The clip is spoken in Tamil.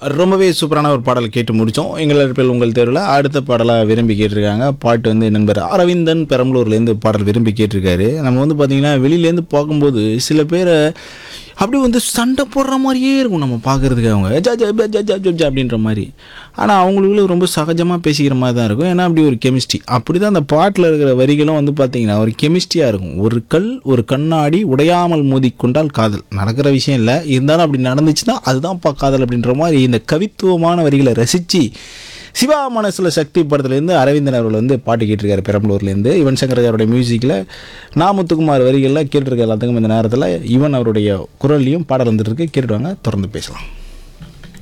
ரொம்பவே சூப்பரான ஒரு பாடல் கேட்டு முடித்தோம் எங்கள் இருப்பில் உங்கள் தேர்வில் அடுத்த பாடலாக விரும்பி கேட்டிருக்காங்க பாட்டு வந்து நண்பர் அரவிந்தன் பெரம்பலூர்லேருந்து பாடல் விரும்பி கேட்டிருக்காரு நம்ம வந்து பார்த்திங்கன்னா வெளியிலேருந்து பார்க்கும்போது சில பேரை அப்படி வந்து சண்டை போடுற மாதிரியே இருக்கும் நம்ம பார்க்குறதுக்கு அவங்க ஜா ஜா ஜா, ஜா ஜா, ஜா, ஜா அப்படின்ற மாதிரி ஆனால் அவங்களுக்குள்ள ரொம்ப சகஜமாக பேசிக்கிற மாதிரி தான் இருக்கும் ஏன்னா அப்படி ஒரு கெமிஸ்ட்ரி அப்படி தான் அந்த பாட்டில் இருக்கிற வரிகளும் வந்து பார்த்திங்கன்னா ஒரு கெமிஸ்ட்ரியாக இருக்கும் ஒரு கல் ஒரு கண்ணாடி உடையாமல் மோதிக்கொண்டால் காதல் நடக்கிற விஷயம் இல்லை இருந்தாலும் அப்படி நடந்துச்சுன்னா அதுதான்ப்பா காதல் அப்படின்ற மாதிரி இந்த கவித்துவமான வரிகளை ரசித்து சிவா மனசில் சக்தி படத்துலேருந்து அரவிந்தன் அவர்கள் வந்து பாட்டு கேட்டிருக்காரு பெரம்பலூர்லேருந்து யுவன் சங்கர் ராஜாவோட மியூசிக்கில் நாமுத்துக்குமார் வரிகளில் கேட்டிருக்க எல்லாத்துக்கும் இந்த நேரத்தில் யுவன் அவருடைய குரல்லையும் பாடல் வந்துட்டு இருக்கு கேட்டுட்டு வாங்க தொடர்ந்து பேசலாம்